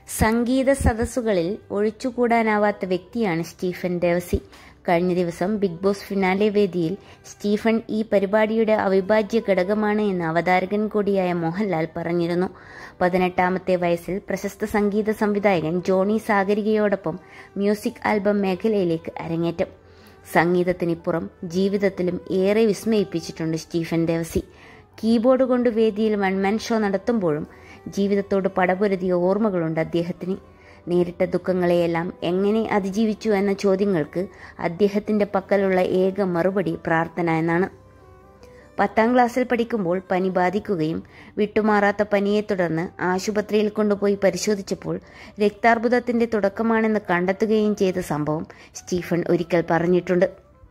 സംഗീത സദസ്സുകളിൽ ഒഴിച്ചുകൂടാനാവാത്ത വ്യക്തിയാണ് സ്റ്റീഫൻ ദേവസി കഴിഞ്ഞ ദിവസം ബിഗ് ബോസ് ഫിനാലെ വേദിയിൽ സ്റ്റീഫൻ ഈ പരിപാടിയുടെ അവിഭാജ്യ ഘടകമാണ് എന്ന് അവതാരകൻ കൂടിയായ മോഹൻലാൽ പറഞ്ഞിരുന്നു പതിനെട്ടാമത്തെ വയസ്സിൽ പ്രശസ്ത സംഗീത സംവിധായകൻ ജോണി സാഗരികയോടൊപ്പം മ്യൂസിക് ആൽബം മേഖലയിലേക്ക് അരങ്ങേറ്റം സംഗീതത്തിനിപ്പുറം ജീവിതത്തിലും ഏറെ വിസ്മയിപ്പിച്ചിട്ടുണ്ട് സ്റ്റീഫൻ ദേവസി കീബോർഡ് കൊണ്ട് വേദിയിൽ വൺമാൻ ഷോ നടത്തുമ്പോഴും ജീവിതത്തോട് പടപൊരുതിയ ഓർമ്മകളുണ്ട് അദ്ദേഹത്തിന് നേരിട്ട ദുഃഖങ്ങളെയെല്ലാം എങ്ങനെ അതിജീവിച്ചു എന്ന ചോദ്യങ്ങൾക്ക് അദ്ദേഹത്തിന്റെ പക്കലുള്ള ഏക മറുപടി പ്രാർത്ഥന എന്നാണ് പത്താം ക്ലാസ്സിൽ പഠിക്കുമ്പോൾ പനി ബാധിക്കുകയും വിട്ടുമാറാത്ത പനിയെ തുടർന്ന് ആശുപത്രിയിൽ കൊണ്ടുപോയി പരിശോധിച്ചപ്പോൾ രക്താർബുദത്തിന്റെ തുടക്കമാണെന്ന് കണ്ടെത്തുകയും ചെയ്ത സംഭവം സ്റ്റീഫൻ ഒരിക്കൽ പറഞ്ഞിട്ടുണ്ട്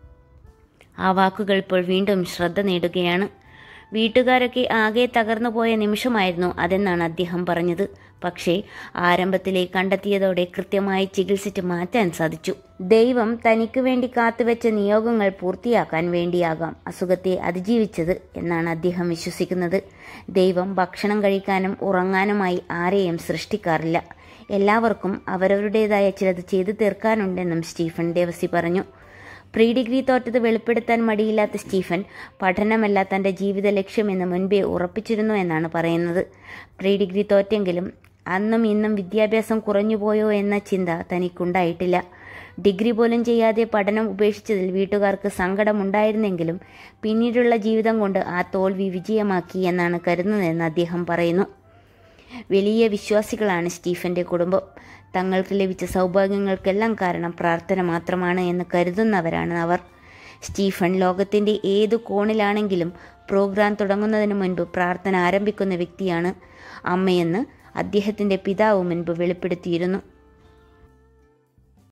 ആ വാക്കുകൾ ഇപ്പോൾ വീണ്ടും ശ്രദ്ധ നേടുകയാണ് വീട്ടുകാരൊക്കെ ആകെ തകർന്നു പോയ നിമിഷമായിരുന്നു അതെന്നാണ് അദ്ദേഹം പറഞ്ഞത് പക്ഷേ ആരംഭത്തിലെ കണ്ടെത്തിയതോടെ കൃത്യമായി ചികിത്സിച്ച് മാറ്റാൻ സാധിച്ചു ദൈവം തനിക്ക് വേണ്ടി കാത്തുവെച്ച നിയോഗങ്ങൾ പൂർത്തിയാക്കാൻ വേണ്ടിയാകാം അസുഖത്തെ അതിജീവിച്ചത് എന്നാണ് അദ്ദേഹം വിശ്വസിക്കുന്നത് ദൈവം ഭക്ഷണം കഴിക്കാനും ഉറങ്ങാനുമായി ആരെയും സൃഷ്ടിക്കാറില്ല എല്ലാവർക്കും അവരവരുടേതായ ചിലത് ചെയ്തു തീർക്കാനുണ്ടെന്നും സ്റ്റീഫൻ ദേവസി പറഞ്ഞു പ്രീ ഡിഗ്രി തോറ്റത് വെളിപ്പെടുത്താൻ മടിയില്ലാത്ത സ്റ്റീഫൻ പഠനമല്ല തന്റെ ജീവിത ലക്ഷ്യമെന്ന് മുൻപേ ഉറപ്പിച്ചിരുന്നു എന്നാണ് പറയുന്നത് പ്രീ ഡിഗ്രി തോറ്റെങ്കിലും അന്നും ഇന്നും വിദ്യാഭ്യാസം കുറഞ്ഞുപോയോ എന്ന ചിന്ത തനിക്കുണ്ടായിട്ടില്ല ഡിഗ്രി പോലും ചെയ്യാതെ പഠനം ഉപേക്ഷിച്ചതിൽ വീട്ടുകാർക്ക് സങ്കടമുണ്ടായിരുന്നെങ്കിലും പിന്നീടുള്ള ജീവിതം കൊണ്ട് ആ തോൽവി വിജയമാക്കി എന്നാണ് കരുതുന്നതെന്ന് അദ്ദേഹം പറയുന്നു വലിയ വിശ്വാസികളാണ് സ്റ്റീഫന്റെ കുടുംബം തങ്ങൾക്ക് ലഭിച്ച സൗഭാഗ്യങ്ങൾക്കെല്ലാം കാരണം പ്രാർത്ഥന മാത്രമാണ് എന്ന് കരുതുന്നവരാണ് അവർ സ്റ്റീഫൻ ലോകത്തിന്റെ ഏതു കോണിലാണെങ്കിലും പ്രോഗ്രാം തുടങ്ങുന്നതിന് മുൻപ് പ്രാർത്ഥന ആരംഭിക്കുന്ന വ്യക്തിയാണ് അമ്മയെന്ന് അദ്ദേഹത്തിന്റെ പിതാവ് മുൻപ് വെളിപ്പെടുത്തിയിരുന്നു